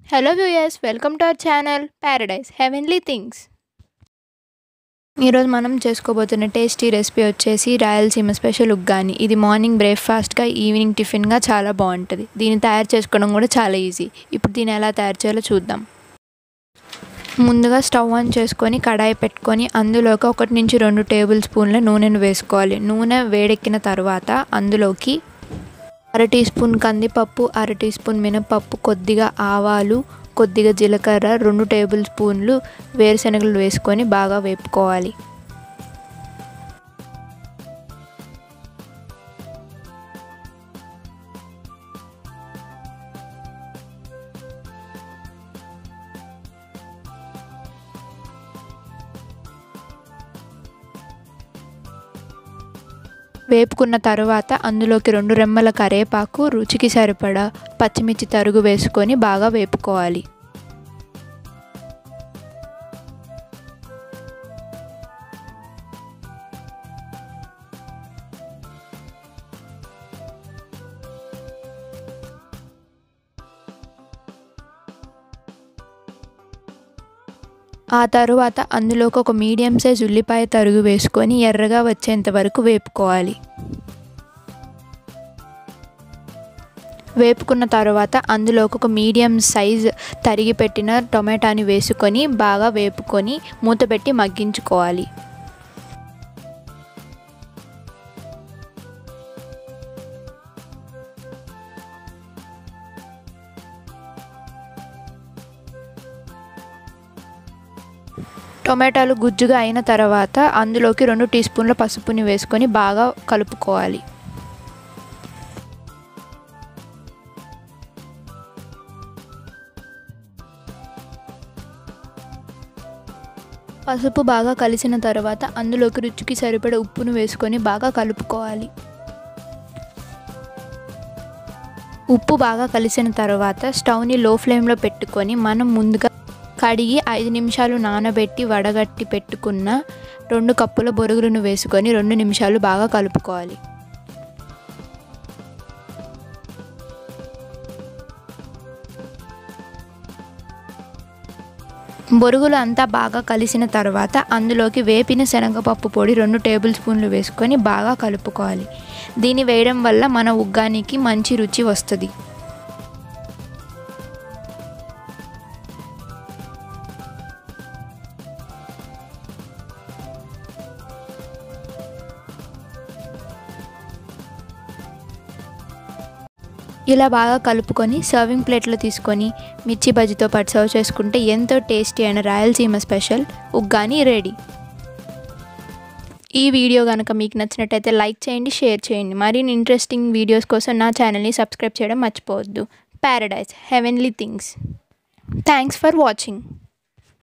hello viewers welcome to our channel paradise heavenly things ఈరోజు మనం చేసుకోబోతున్న tasty recipe వచ్చేసి Rayalaseema special uggani ఇది మార్నింగ్ బ్రేక్ఫాస్ట్గా ఈవినింగ్ టిఫిన్గా చాలా బాగుంటుంది దీన్ని తయారు చేసుకోవడం కూడా చాలా ఈజీ ఇప్పుడు దీన్ని ఎలా తయారు చేయాలో చూద్దాం ముందుగా స్టవ్ ఆన్ చేసుకొని కడాయి పెట్టుకొని అందులోకి ఒకటి నుంచి రెండు టేబుల్ స్పూన్ల నూనెను వేసుకోవాలి నూనె వేడెక్కిన తర్వాత అందులోకి అర టీ స్పూన్ కందిపప్పు అర టీ స్పూన్ మినపప్పు కొద్దిగా ఆవాలు కొద్దిగా జీలకర్ర రెండు టేబుల్ స్పూన్లు వేరుశనగలు వేసుకొని బాగా వేపుకోవాలి వేపుకున్న తరువాత అందులోకి రెండు రెమ్మల కరేపాకు రుచికి సరిపడా పచ్చిమిర్చి తరుగు వేసుకొని బాగా వేపుకోవాలి ఆ తరువాత అందులోకి ఒక మీడియం సైజ్ ఉల్లిపాయ తరుగు వేసుకొని ఎర్రగా వచ్చేంత వరకు వేపుకోవాలి వేపుకున్న తర్వాత అందులోకి ఒక మీడియం సైజ్ తరిగి పెట్టిన టొమాటోని వేసుకొని బాగా వేపుకొని మూత పెట్టి మగ్గించుకోవాలి టొమాటోలు గుజ్జుగా అయిన తర్వాత అందులోకి రెండు టీ స్పూన్ల పసుపుని వేసుకొని బాగా కలుపుకోవాలి పసుపు బాగా కలిసిన తర్వాత అందులోకి రుచికి సరిపడ ఉప్పును వేసుకొని బాగా కలుపుకోవాలి ఉప్పు బాగా కలిసిన తర్వాత స్టవ్ని లో ఫ్లేమ్లో పెట్టుకొని మనం ముందుగా కడిగి ఐదు నిమిషాలు నానబెట్టి వడగట్టి పెట్టుకున్న రెండు కప్పుల బొరుగులను వేసుకొని రెండు నిమిషాలు బాగా కలుపుకోవాలి బొరుగులు అంతా బాగా కలిసిన తర్వాత అందులోకి వేపిన శనగపప్పు పొడి రెండు టేబుల్ స్పూన్లు వేసుకొని బాగా కలుపుకోవాలి దీన్ని వేయడం వల్ల మన ఉగ్గానికి మంచి రుచి వస్తుంది ఇలా బాగా కలుపుకొని సర్వింగ్ ప్లేట్లో తీసుకొని మిర్చి బజ్జీతో పాటు సర్వ్ చేసుకుంటే ఎంతో టేస్టీ అయిన రాయలసీమ స్పెషల్ ఉగ్గాని రెడీ ఈ వీడియో కనుక మీకు నచ్చినట్టయితే లైక్ చేయండి షేర్ చేయండి మరిన్ని ఇంట్రెస్టింగ్ వీడియోస్ కోసం నా ఛానల్ని సబ్స్క్రైబ్ చేయడం మర్చిపోవద్దు paradise heavenly things thanks for watching